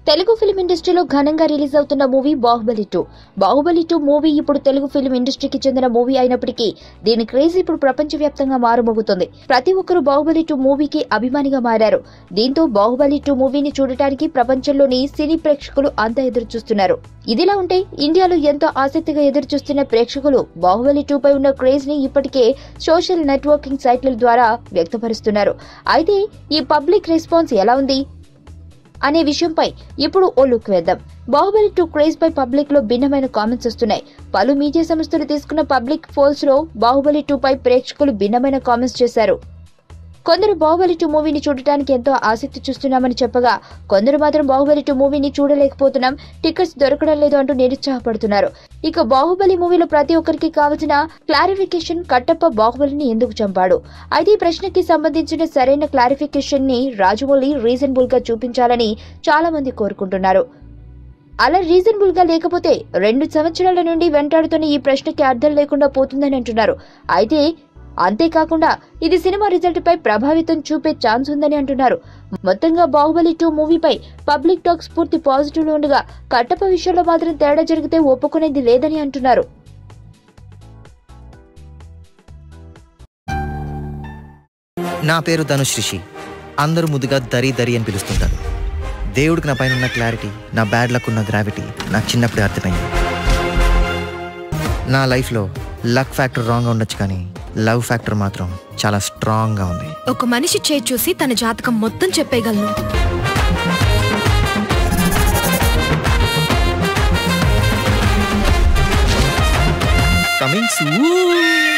Telugu film ఇండస్ట్రీలో ఘనంగా release అవుతున్న movie Baahubali two Baahubali two movie ఇప్పుడు తెలుగు ఫిల్మ్ ఇండస్ట్రీకి చెందిన మూవీ అయినప్పటికీ దీని క్రేజ్ ఇప్పుడు ప్రపంచవ్యాప్తంగా మారుమోగుతుంది ప్రతి ఒక్కరూ బాహుబలి టూ మూవీకి అభిమానిగా మారారు దీంతో బాహుబలి టూ మూవీని చూడటానికి ప్రపంచంలోని సినీ ప్రేక్షకులు అంతా ఎదురు చూస్తున్నారు ఇదిలా ఉంటే ఇండియాలో ఎంతో ఆసక్తిగా ఎదురు చూస్తున్న ప్రేక్షకులు బాహుబలి టూ పై ఉన్న క్రేజ్ ని ఇప్పటికే సోషల్ నెట్వర్కింగ్ సైట్ల ద్వారా వ్యక్తపరుస్తున్నారు అయితే ఈ పబ్లిక్ రెస్పాన్స్ ఎలా ఉంది అనే విషయంపై ఇప్పుడు ఓ లుక్ వేద్దాం బాహుబలి టూ క్రేజ్ పై పబ్లిక్ లో భిన్నమైన కామెంట్స్ వస్తున్నాయి పలు మీడియా సంస్థలు తీసుకున్న పబ్లిక్ పోల్స్ లో బాహుబలి టూ పై ప్రేక్షకులు భిన్నమైన కామెంట్స్ చేశారు కొందరు బాహుబలి టూ మూవీని చూడటానికి ఎంతో ఆసక్తి చూస్తున్నామని చెప్పగా కొందరు మాత్రం బాహుబలి టూ మూవీని చూడలేకపోతున్నాం టికెట్స్ దొరకడం లేదు అంటూ నిరుత్సాహపడుతున్నారు ఇక బాహుబలి మూవీలో ప్రతి ఒక్కరికి కావలసిన క్లారిఫికేషన్ కట్టప్ప బాహుబలిని ఎందుకు చంపాడు అయితే ఈ ప్రశ్నకి సంబంధించిన సరైన క్లారిఫికేషన్ ని రాజమౌళి రీజనబుల్ గా చూపించాలని చాలా మంది కోరుకుంటున్నారు అలా రీజనబుల్ గా లేకపోతే రెండు సంవత్సరాల నుండి వెంటాడుతున్న ఈ ప్రశ్నకి అర్థం లేకుండా పోతుందని అంటున్నారు అయితే అంతేకాకుండా ఇది సినిమా రిజల్ట్ పై ప్రభావితం చూపే ఛాన్స్ ఉందని అంటున్నారు మొత్తంగా బాహుబలి టూ మూవీపై పబ్లిక్ టాక్స్ పూర్తి పాజిటివ్ ఉండగా కట్టప్ప విషయంలో మాత్రం తేడా జరిగితే ఒప్పుకునేది లేదని అంటున్నారు నా పేరు ధనుష్ రిషి అందరూ ముద్దుగా దరి దరి అని పిలుస్తుంటారు దేవుడికి నా పైన ఉన్న క్లారిటీ నా బ్యాడ్ లక్ ఉన్న గ్రావిటీ నాకు చిన్నప్పుడే అర్థమైంది నా లైఫ్లో లక్ ఫ్యాక్టర్ రాంగ్గా ఉండొచ్చు కానీ లవ్ ఫ్యాక్టర్ మాత్రం చాలా స్ట్రాంగ్గా ఉంది ఒక మనిషి చేయి చూసి తన జాతకం మొత్తం చెప్పేయగలను కమింగ్